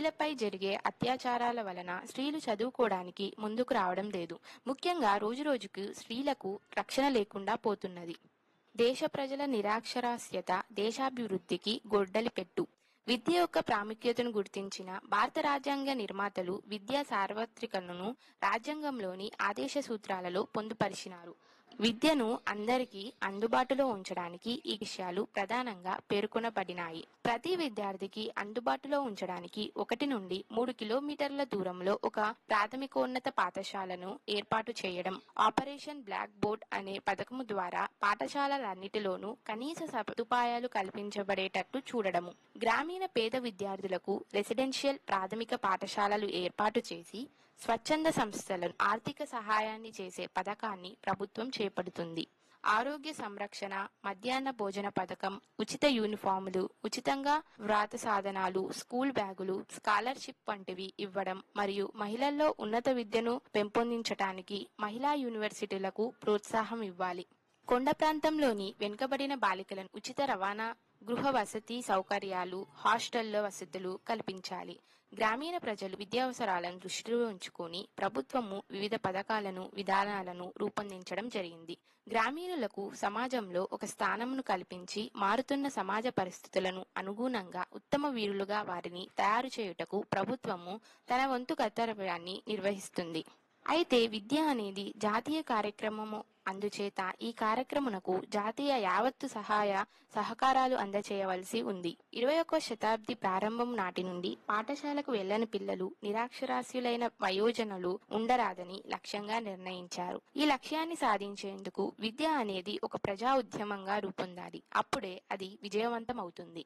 స్త్రీలపై జరిగే అత్యాచారాల వలన స్త్రీలు చదువుకోవడానికి ముందుకు రావడం లేదు ముఖ్యంగా రోజురోజుకు స్త్రీలకు రక్షణ లేకుండా పోతున్నది దేశ ప్రజల నిరాక్షరాస్యత దేశాభివృద్ధికి గొడ్డలి పెట్టు విద్య యొక్క ప్రాముఖ్యతను గుర్తించిన భారత రాజ్యాంగ నిర్మాతలు విద్యా సార్వత్రికలను రాజ్యాంగంలోని ఆదేశ సూత్రాలలో పొందుపరిచినారు విద్యను అందరికీ అందుబాటులో ఉంచడానికి ఈ విషయాలు ప్రధానంగా పేర్కొనబడినాయి ప్రతి విద్యార్థికి అందుబాటులో ఉంచడానికి ఒకటి నుండి మూడు కిలోమీటర్ల దూరంలో ఒక ప్రాథమికోన్నత పాఠశాలను ఏర్పాటు చేయడం ఆపరేషన్ బ్లాక్ బోర్డ్ అనే పథకము ద్వారా పాఠశాలలన్నిటిలోనూ కనీస సదుపాయాలు కల్పించబడేటట్టు చూడడము గ్రామీణ పేద విద్యార్థులకు రెసిడెన్షియల్ ప్రాథమిక పాఠశాలలు ఏర్పాటు చేసి స్వచ్ఛంద సంస్థలను ఆర్థిక సహాయాన్ని చేసే పథకాన్ని ప్రభుత్వం చేపడుతుంది ఆరోగ్య సంరక్షణ మధ్యాహ్న భోజన పథకం ఉచిత యూనిఫాములు ఉచితంగా వ్రాత సాధనాలు స్కూల్ బ్యాగులు స్కాలర్షిప్ వంటివి ఇవ్వడం మరియు మహిళల్లో ఉన్నత విద్యను పెంపొందించడానికి మహిళా యూనివర్సిటీలకు ప్రోత్సాహం ఇవ్వాలి కొండ ప్రాంతంలోని వెనుకబడిన బాలికలను ఉచిత రవాణా గృహ వసతి సౌకర్యాలు హాస్టళ్ల వసతులు కల్పించాలి గ్రామీణ ప్రజలు విద్యావసరాలను దృష్టిలో ఉంచుకొని ప్రభుత్వము వివిధ పథకాలను విధానాలను రూపొందించడం జరిగింది గ్రామీణులకు సమాజంలో ఒక స్థానంను కల్పించి మారుతున్న సమాజ పరిస్థితులను అనుగుణంగా ఉత్తమ వీరులుగా వారిని తయారు చేయుటకు ప్రభుత్వము తన వంతు కర్తవ్యాన్ని నిర్వహిస్తుంది అయితే విద్య అనేది జాతీయ కార్యక్రమము అందుచేత ఈ కార్యక్రమునకు జాతీయ యావత్తు సహాయ సహకారాలు అందచేయవలసి ఉంది ఇరవై ఒక్క శతాబ్ది ప్రారంభం నాటి నుండి పాఠశాలకు వెళ్లని పిల్లలు నిరాక్షరాస్యులైన వయోజనులు ఉండరాదని లక్ష్యంగా నిర్ణయించారు ఈ లక్ష్యాన్ని సాధించేందుకు విద్య అనేది ఒక ప్రజా ఉద్యమంగా రూపొందాలి అప్పుడే అది విజయవంతం అవుతుంది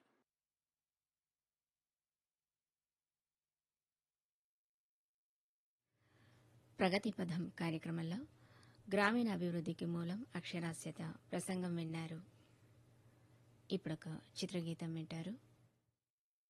ప్రగతి పథం కార్యక్రమంలో గ్రామీణ అభివృద్ధికి మూలం అక్షరాస్యత ప్రసంగం విన్నారు ఇప్పుడొక చిత్రగీతం వింటారు